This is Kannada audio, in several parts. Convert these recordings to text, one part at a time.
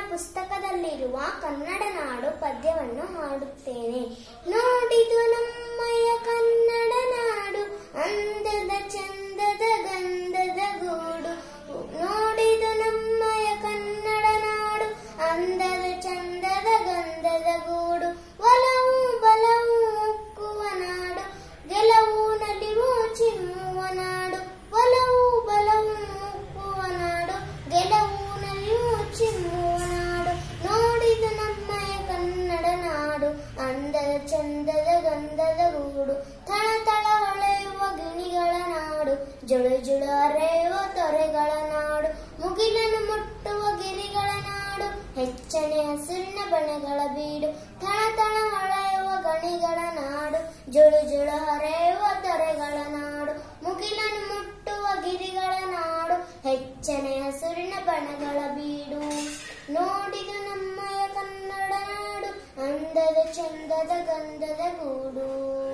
ಪುಸ್ತಕದಲ್ಲಿರುವ ಕನ್ನಡ ನಾಡು ಪದ್ಯವನ್ನು ಹಾಡುತ್ತೇನೆ ನೋಡಿದು ನಮ್ಮಯ ಕನ್ನಡ ನಾಡು ಅಂದದ ಚಂದದ ಗಂಧದ ಗೂಡು ನೋಡಿದು ನಮ್ಮಯ ಕನ್ನಡ ನಾಡು ಅಂದದ ಚಂದದ ಗಂಧದ ಗೂಡು ಒಲವು ಬಲವು ಉಕ್ಕುವ ನಾಡು ಗೆಲುವು ನಲಿವು ಚಿಮ್ಮುವ ನಾಡು ಒಲವು ಬಲವು ಉಕ್ಕುವ ನಾಡು ಗೆಲುವು ನಲಿವು ಚಿಮ್ಮುವ ನಾಡು ನೋಡಿದ ನಮ್ಮಯ ಕನ್ನಡ ನಾಡು ಅಂದದ ಚಂದದ ಗಂಧದ ಗೂಡು ತಳ ತಳ ಹೊಳೆಯುವ ಗಿಣಿಗಳ ನಾಡು ಜುಳು ಜುಳು ಅರೆಯುವ ತೊರೆಗಳ ನಾಡು ಮುಗಿಲನ್ನು ಮುಟ್ಟುವ ಗಿರಿಗಳ ನಾಡು ಹೆಚ್ಚನೆ ಹಸಿರಿನ ಬಣಗಳ ಬೀಡು ತಳ ತಳ ಹೊಳೆಯುವ ಗಣಿಗಳ ನಾಡು ಜುಳು ಜುಳು ಹರೆಯುವ ತೊರೆಗಳ ನಾಡು ಮುಗಿಲನ್ನು ಮುಟ್ಟುವ ಗಿರಿಗಳ ನಾಡು ಹೆಚ್ಚನೆ ಹಸಿರಿನ ಬಣಗಳ ಬೀಡು ನೋಡಿದ ನಮ್ಮಯ ಕನ್ನಡ ನಾಡು ಅಂದದ ಚಂದದ ಗಂಧದ ಗೂಡು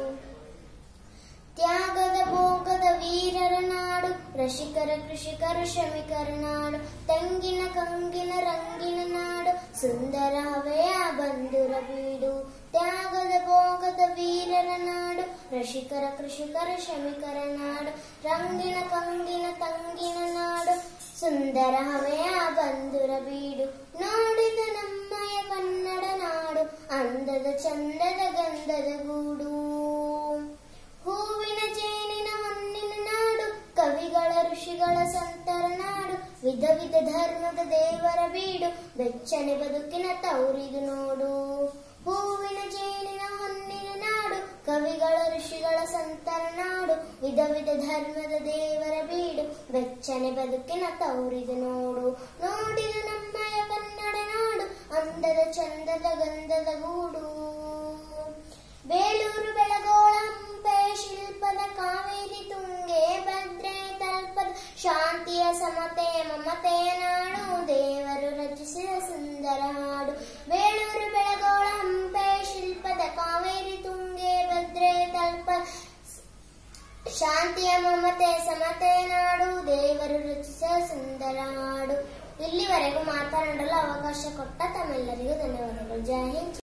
ತ್ಯಾಗದ ಭೋಗದ ವೀರರ ನಾಡು ರಸಿಕರ ಕೃಷಿಕರ ಶ್ರಮಿಕರ ನಾಡು ತೆಂಗಿನ ಕಂಗಿನ ರಂಗಿನ ನಾಡು ಸುಂದರ ಹವೆಯ ಬಂಧುರ ಬೀಡು ತ್ಯಾಗದ ಭೋಗದ ವೀರರ ನಾಡು ರಸಿಕರ ಕೃಷಿಕರ ಶ್ರಮಿಕರ ನಾಡು ರಂಗಿನ ಕಂಗಿನ ತಂಗಿನ ನಾಡು ಸುಂದರ ಹವೆಯ ಬಂಧುರ ಬೀಡು ನೋಡಿದ ನಮ್ಮಯ ಕನ್ನಡ ನಾಡು ಅಂದದ ಚಂದದ ಗಂಧದ ಗೂಡು ಹೂವಿನ ಜೇನಿನ ಹೊನ್ನಿನ ನಾಡು ಕವಿಗಳ ಋಷಿಗಳ ಸಂತರ ನಾಡು ವಿಧ ವಿಧ ಧರ್ಮದ ದೇವರ ಬೀಡು ಬೆಚ್ಚನೆ ಬದುಕಿನ ತೌರಿದು ನೋಡು ಹೂವಿನ ಜೇನಿನ ಹೊನ್ನಿನ ನಾಡು ಕವಿಗಳ ಋಷಿಗಳ ಸಂತರ ನಾಡು ವಿಧ ವಿಧ ಧರ್ಮದ ದೇವರ ಬೀಡು ಬೆಚ್ಚನೆ ಬದುಕಿನ ತೌರಿದು ನೋಡು ನೋಡಿದ ನಮ್ಮಯ ಕನ್ನಡ ನಾಡು ಅಂದದ ಚಂದದ ಗಂಧದ ಗೂಡು ಬೇಲೂರು ಬೆಳಗೋಳ ಹಂಪೆ ಶಿಲ್ಪದ ಕಾವೇರಿ ತುಂಗೆ ಭದ್ರೆ ತಲ್ಪದ ಶಾಂತಿಯ ಸಮತೆ ಮಮತೆಯ ನಾಡು ದೇವರು ರಚಿಸಿದ ಸುಂದರ ಹಾಡು ಬೇಲೂರು ಬೆಳಗೋಳ ಹಂಪೆ ಶಿಲ್ಪದ ಕಾವೇರಿ ತುಂಗೆ ಭದ್ರೆ ತಲ್ಪದ ಶಾಂತಿಯ ಮಮತೆ ಸಮತೆ ನಾಡು ದೇವರು ರಚಿಸಿದ ಸುಂದರ ಹಾಡು ಇಲ್ಲಿವರೆಗೂ ಮಾತನಾಡಲು ಅವಕಾಶ ಕೊಟ್ಟ ತಮ್ಮೆಲ್ಲರಿಗೂ ಧನ್ಯವಾದಗಳು ಜೈ ಹಿಂದ್